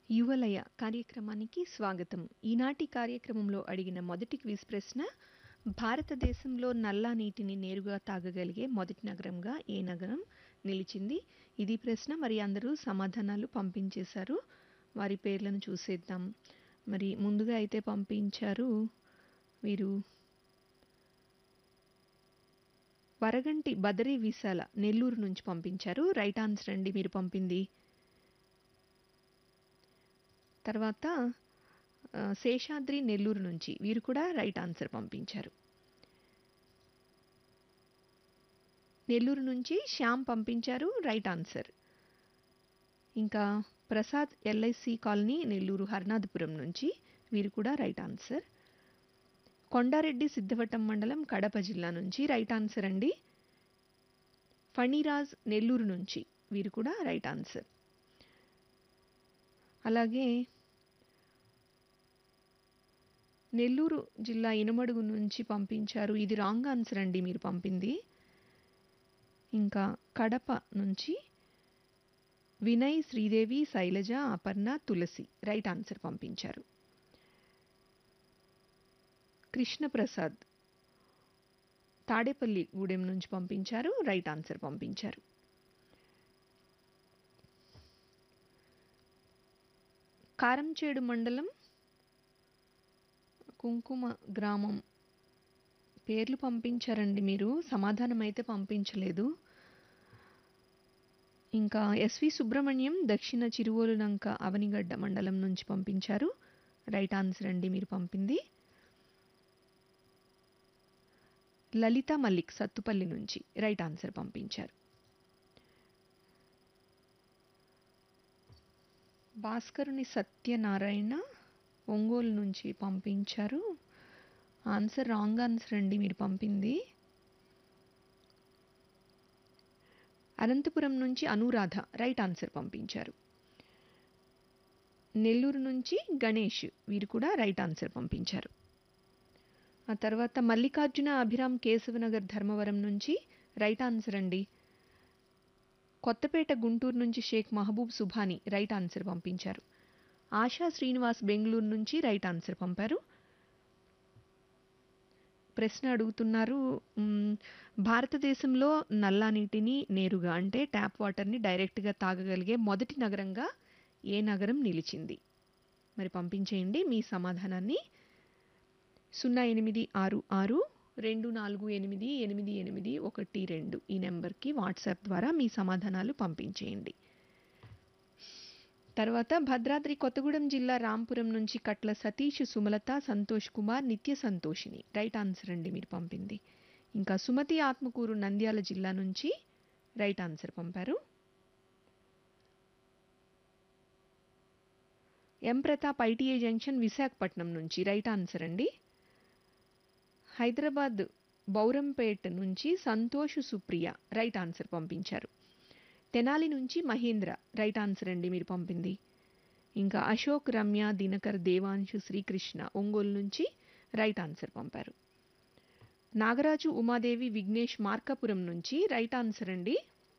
యువలయ కార్యక్రమానికి స్వాగతం ఈనాటి కార్యక్రమంలో అడిగిన మొదటి క్విజ్ ప్రశ్న భారతదేశంలో నల్లా నీటిని నేరుగా తాగగలిగే మొదటి నగరంగా ఏ నగరం నిలిచింది ఇది ప్రశ్న మరి అందరూ సమాధానాలు పంపించేశారు వారి పేర్లను చూసేద్దాం మరి ముందుగా అయితే పంపించారు వీరు వరగంటి బదరి విశాల నెల్లూరు నుంచి పంపించారు రైట్ ఆన్సర్ అండి మీరు పంపింది తర్వాత ఆ, శేషాద్రి నెల్లూరు నుంచి వీరు కూడా రైట్ ఆన్సర్ పంపించారు నెల్లూరు నుంచి శ్యామ్ పంపించారు రైట్ ఆన్సర్ ఇంకా ప్రసాద్ ఎల్ఐసి కాలనీ నెల్లూరు హర్నాథపురం నుంచి వీరు కూడా రైట్ ఆన్సర్ కొండారెడ్డి సిద్ధవటం మండలం కడప జిల్లా నుంచి రైట్ ఆన్సర్ అండి ఫణిరాజ్ నెల్లూరు నుంచి వీరు కూడా రైట్ ఆన్సర్ అలాగే నెల్లూరు జిల్లా ఇనుమడుగు నుంచి పంపించారు ఇది రాంగ్ ఆన్సర్ అండి మీరు పంపింది ఇంకా కడప నుంచి వినయ్ శ్రీదేవి శైలజ అపర్ణ తులసి రైట్ ఆన్సర్ పంపించారు కృష్ణప్రసాద్ తాడేపల్లి గూడెం నుంచి పంపించారు రైట్ ఆన్సర్ పంపించారు కారంచేడు మండలం కుంకుమ గ్రామం పేర్లు పంపించారండి మీరు సమాధానం అయితే పంపించలేదు ఇంకా ఎస్వి సుబ్రహ్మణ్యం దక్షిణ చిరువోలులంక అవనిగడ్డ మండలం నుంచి పంపించారు రైట్ ఆన్సర్ అండి మీరు పంపింది లలిత మల్లిక్ సత్తుపల్లి నుంచి రైట్ ఆన్సర్ పంపించారు భాస్కరుని సత్యనారాయణ ఒంగోలు నుంచి పంపించారు ఆన్సర్ రాంగ్ ఆన్సర్ అండి మీరు పంపింది అనంతపురం నుంచి అనురాధ రైట్ ఆన్సర్ పంపించారు నెల్లూరు నుంచి గణేష్ వీరు కూడా రైట్ ఆన్సర్ పంపించారు ఆ తర్వాత మల్లికార్జున అభిరామ్ కేశవనగర్ ధర్మవరం నుంచి రైట్ ఆన్సర్ అండి కొత్తపేట గుంటూరు నుంచి షేక్ మహబూబ్ సుభాని రైట్ ఆన్సర్ పంపించారు ఆశా శ్రీనివాస్ బెంగళూరు నుంచి రైట్ ఆన్సర్ పంపారు ప్రశ్న అడుగుతున్నారు మ్, భారతదేశంలో నల్లా నీటిని నేరుగా అంటే ట్యాప్ వాటర్ని డైరెక్ట్గా తాగగలిగే మొదటి నగరంగా ఏ నగరం నిలిచింది మరి పంపించేయండి మీ సమాధానాన్ని సున్నా ఎనిమిది ఆరు ఆరు రెండు నాలుగు ఎనిమిది ఎనిమిది ఎనిమిది ఒకటి రెండు ఈ నెంబర్కి వాట్సాప్ ద్వారా మీ సమాధానాలు పంపించేయండి తర్వాత భద్రాద్రి కొత్తగూడెం జిల్లా రాంపురం నుంచి కట్ల సతీష్ సుమలత సంతోష్ కుమార్ నిత్య సంతోషిని రైట్ ఆన్సర్ అండి మీరు పంపింది ఇంకా సుమతి ఆత్మకూరు నంద్యాల జిల్లా నుంచి రైట్ ఆన్సర్ పంపారు M Pratap ITI junction Visakhapatnam నుంచి రైట్ ఆన్సర్ అండి హైదరాబాద్ బౌరంపేట్ నుంచి సంతోష్ సుప్రియ రైట్ ఆన్సర్ పంపించారు తెనాలి నుంచి మహేంద్ర రైట్ ఆన్సర్ అండి మీరు పంపింది ఇంకా అశోక్ రమ్య దినకర్ దేవాంశు శ్రీకృష్ణ ఒంగోలు నుంచి రైట్ ఆన్సర్ పంపారు నాగరాజు ఉమాదేవి విఘ్నేష్ మార్కాపురం నుంచి రైట్ ఆన్సర్ అండి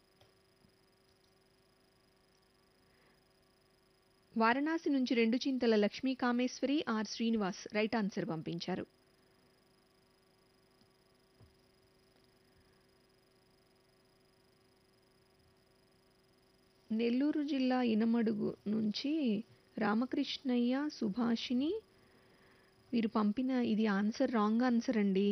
వారణాసి నుంచి రెండు Chintala Lakshmi Kameswari R Srinivas right answer పంపించారు నెల్లూరు జిల్లా ఇనమడుగు నుంచి రామకృష్ణయ్య సుభాషిని వీరు పంపిన ఇది ఆన్సర్ రాంగ్ ఆన్సర్ అండి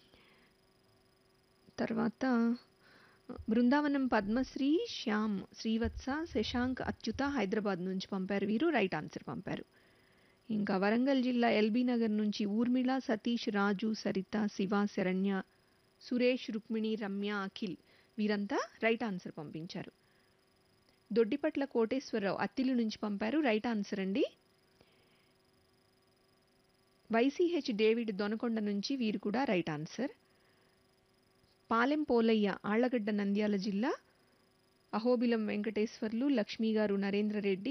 తర్వాత బృందావనం పద్మశ్రీ శ్యామ్ శ్రీవత్స శశాంక్ అచ్యుత హైదరాబాద్ నుంచి పంపారు వీరు రైట్ ఆన్సర్ పంపారు ఇంకా వరంగల్ జిల్లా ఎల్బీ నగర్ నుంచి ఊర్మిళ సతీష్ రాజు సరిత శివ శరణ్య సురేష్ రుక్మిణి రమ్య అఖిల్ వీరంతా రైట్ ఆన్సర్ పంపించారు దొడ్డిపట్ల కోటేశ్వరరావు అత్తిలి నుంచి పంపారు రైట్ ఆన్సర్ అండి వైసీహెచ్ డేవిడ్ దొనకొండ నుంచి వీరు కూడా రైట్ ఆన్సర్ పాలెం పోలయ్య ఆళ్లగడ్డ నంద్యాల జిల్లా అహోబిలం వెంకటేశ్వర్లు లక్ష్మీ గారు నరేంద్ర రెడ్డి